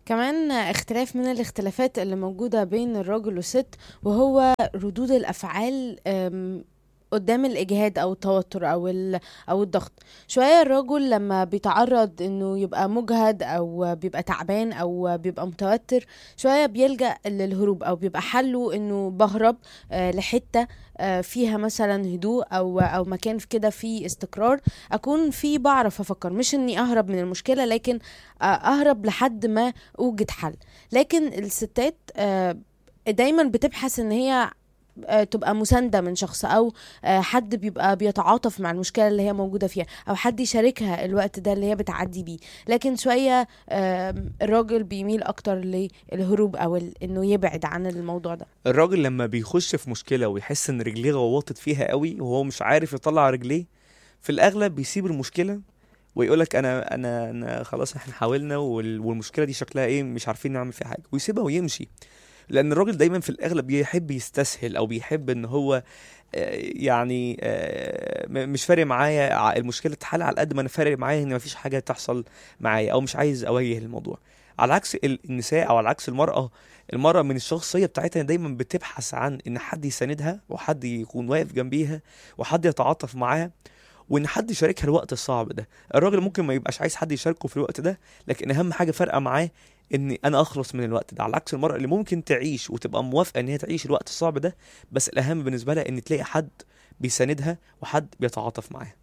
كمان اختلاف من الاختلافات اللي موجودة بين الراجل والست وهو ردود الأفعال أم، قدام الإجهاد أو التوتر أو ال- أو الضغط شوية الرجل لما بيتعرض إنه يبقى مجهد أو بيبقى تعبان أو بيبقى متوتر شوية بيلجأ للهروب أو بيبقى حله إنه بهرب آه، لحتة آه، فيها مثلا هدوء أو أو مكان في كده فيه استقرار أكون فيه بعرف أفكر مش إني أهرب من المشكلة لكن آه، أهرب لحد ما اوجد حل لكن الستات آه، دايما بتبحث ان هي آه، تبقى مساندة من شخص أو آه، حد بيبقى بيتعاطف مع المشكلة اللي هي موجودة فيها أو حد يشاركها الوقت ده اللي هي بتعدي بيه لكن شوية آم، الراجل بيميل أكتر للهروب أو ال- إنه يبعد عن الموضوع ده الراجل لما بيخش في مشكله ويحس ان رجليه غوطت فيها قوي وهو مش عارف يطلع رجليه في الاغلب بيسيب المشكله ويقولك انا انا انا خلاص احنا حاولنا وال- والمشكله دي شكلها ايه مش عارفين نعمل فيها حاجه ويسيبها ويمشي لان الراجل دايما في الاغلب بيحب يستسهل او بيحب ان هو آه، يعني آه، م- مش فارق معايا ع- المشكله تتحل على قد ما انا فارق معايا ان مفيش حاجه تحصل معايا او مش عايز اواجه الموضوع على عكس ال- النساء او على عكس المراه المرأة من الشخصية بتاعتها دايما بتبحث عن ان حد يساندها وحد يكون واقف جنبيها وحد يتعاطف معاها وان حد يشاركها الوقت الصعب ده الراجل ممكن ما يبقاش عايز حد يشاركه في الوقت ده لكن اهم حاجة فارقة معاه ان انا اخلص من الوقت ده على عكس المرأة اللي ممكن تعيش وتبقى موافقة ان هي تعيش الوقت الصعب ده بس الاهم بالنسبة لها ان تلاقي حد بيساندها وحد بيتعاطف معاها